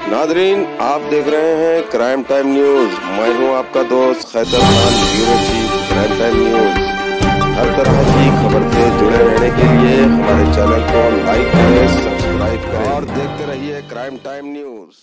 Nadreen आप देख रहे हैं क्राइम टाइम न्यूज मैं हूं आपका दोस्त Khaitar Khan bureau chief crime time news हर तरह की खबर से जुड़े रहने के लिए हमारे चैनल को लाइक करें सब्सक्राइब करें और देखते रहिए क्राइम टाइम न्यूज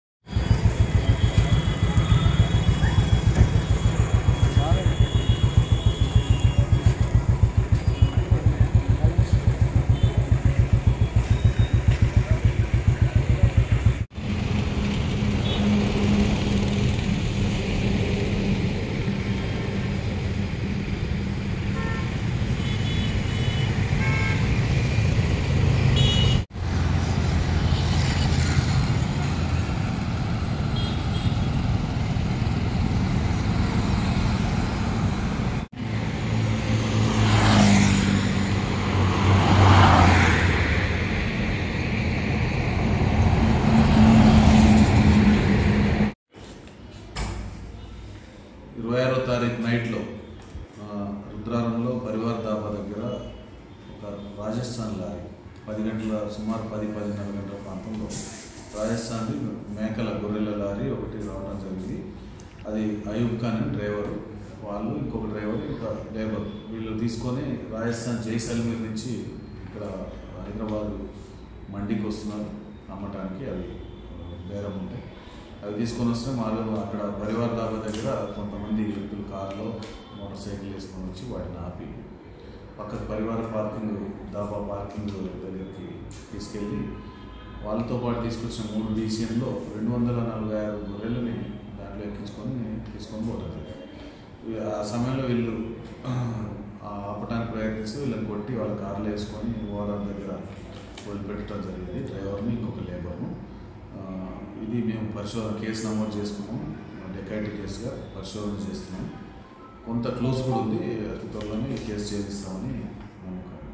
ఇరవై ఆరో తారీఖు నైట్లో ఆ, రుద్రారంలో పరివార్ దాబా దగ్గర ఒక రాజస్థాన్ లారీ పది గంటల సుమారు పది పదిన్నర గంటల ప్రాంతంలో రాజస్థాన్ మేకల గొర్రెల లారీ ఒకటి రావడం జరిగింది అది అయూబ్ ఖాన్ అని డ్రైవరు వాళ్ళు ఇంకొక డ్రైవర్ ఇంకా లేబర్ వీళ్ళు తీసుకొని రాజస్థాన్ జైసల్మీర్ నుంచి ఇక్కడ హైదరాబాద్ మండికి వస్తున్నారు అమ్మటానికి అవి బేరం ఉంటాయి అవి తీసుకొని వస్తే మార్గంలో అక్కడ పరివార్ దాబా దగ్గర కొంతమంది వ్యక్తులు కారులో మోటార్ సైకిల్ వేసుకొని వచ్చి వాటిని ఆపి పక్కన పరివార పార్కింగ్ దాబా పార్కింగ్ దగ్గరికి తీసుకెళ్ళి వాళ్ళతో పాటు తీసుకొచ్చిన మూడు డీసీఎంలో రెండు వందల నలభై ఆరు గొర్రెలని దాంట్లో ఎక్కించుకొని తీసుకొని పోతారు ఇవి ఆ సమయంలో వీళ్ళు ఆ, ఆపడానికి ప్రయత్నిస్తే వీళ్ళని కొట్టి వాళ్ళ కార్లో వేసుకొని ఓవరాల్ దగ్గర వదిలిపెట్టడం జరిగింది డ్రైవర్ని ఇంకొక లేబర్ను ఆ, ఇది మేము పరిశోధన కేసు నమోదు చేసుకున్నాం డెకైటీ కేసుగా పరిశోధన చేస్తున్నాం కొంత క్లోజ్ కూడా ఉంది అతి త్వరలోనే ఈ కేసు ఛేదిస్తామని నమ్మకం